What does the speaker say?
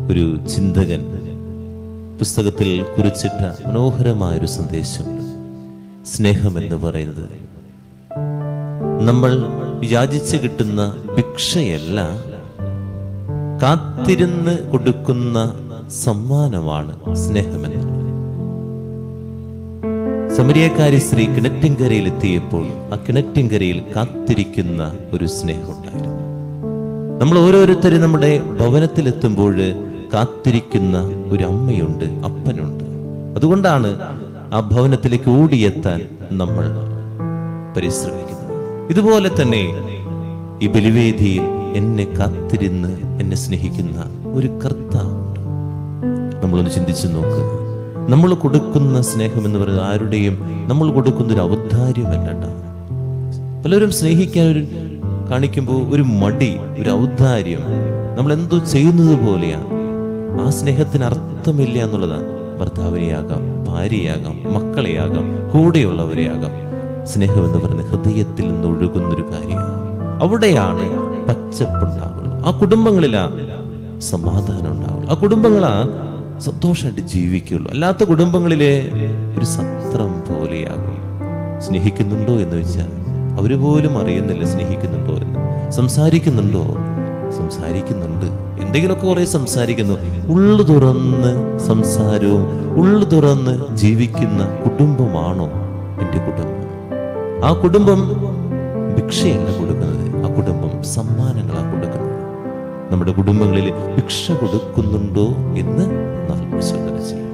ഒരു ചിന്തകൻ പുസ്തകത്തിൽ കുറിച്ചിട്ട മനോഹരമായൊരു സന്ദേശമുണ്ട് സ്നേഹം എന്ന് പറയുന്നത് നമ്മൾ യാചിച്ച് കിട്ടുന്ന ഭിക്ഷയല്ല കാത്തിരുന്ന് കൊടുക്കുന്ന സമ്മാനമാണ് സ്നേഹമെന്ന് സമരിയക്കാരി സ്ത്രീ കിണറ്റിൻകരയിൽ എത്തിയപ്പോൾ ആ കിണറ്റിൻകരയിൽ കാത്തിരിക്കുന്ന ഒരു സ്നേഹമുണ്ടായിരുന്നു നമ്മൾ ഓരോരുത്തരും നമ്മുടെ ഭവനത്തിലെത്തുമ്പോൾ കാത്തിരിക്കുന്ന ഒരു അമ്മയുണ്ട് അപ്പനുണ്ട് അതുകൊണ്ടാണ് ആ ഭവനത്തിലേക്ക് ഓടിയെത്താൻ നമ്മൾ പരിശ്രമിക്കുന്നത് ഇതുപോലെ തന്നെ ഈ ബലിവേദിയിൽ എന്നെ കാത്തിരുന്ന് എന്നെ സ്നേഹിക്കുന്ന ഒരു കർത്താവുണ്ട് നമ്മളൊന്ന് ചിന്തിച്ചു നോക്കുക നമ്മൾ കൊടുക്കുന്ന സ്നേഹം എന്ന് പറയുന്നത് ആരുടെയും നമ്മൾ കൊടുക്കുന്ന ഒരു ഔദാര്യമല്ല കേട്ടോ. പലരും സ്നേഹിക്കാൻ ഒരു കാണിക്കുമ്പോൾ ഒരു മടി ഒരു ഔദാര്യം നമ്മൾ എന്തോ ചെയ്യുന്നത് പോലെയാണ് ആ സ്നേഹത്തിന് അർത്ഥമില്ല എന്നുള്ളതാണ് ഭർത്താവിനെയാകാം ഭാര്യയാകാം മക്കളെയാകാം കൂടെയുള്ളവരെയാകാം സ്നേഹം എന്ന് പറയുന്നത് ഹൃദയത്തിൽ നിന്ന് ഒഴുകുന്നൊരു കാര്യമാണ് അവിടെയാണ് പച്ചപ്പുണ്ടാവുന്നത് ആ കുടുംബങ്ങളിലാ സമാധാനം ഉണ്ടാവുള്ളൂ ആ കുടുംബങ്ങളാ സന്തോഷമായിട്ട് ജീവിക്കുള്ളൂ അല്ലാത്ത കുടുംബങ്ങളിലെ ഒരു സത്രം പോലെയാകും സ്നേഹിക്കുന്നുണ്ടോ എന്ന് വെച്ചാൽ അവര് പോലും അറിയുന്നില്ല സ്നേഹിക്കുന്നുണ്ടോ എന്ന് സംസാരിക്കുന്നുണ്ടോ സംസാരിക്കുന്നുണ്ട് എന്തെങ്കിലുമൊക്കെ കുറെ സംസാരിക്കുന്നു ഉള്ളു തുറന്ന് സംസാരവും ഉള്ളു തുറന്ന് ജീവിക്കുന്ന കുടുംബമാണോ എൻ്റെ കുടുംബം ആ കുടുംബം ഭിക്ഷയല്ല കൊടുക്കുന്നത് ആ കുടുംബം സമ്മാനങ്ങളാണ് കൊടുക്കുന്നത് നമ്മുടെ കുടുംബങ്ങളിൽ ഭിക്ഷ കൊടുക്കുന്നുണ്ടോ എന്ന് നാം പരിശോധന ചെയ്യും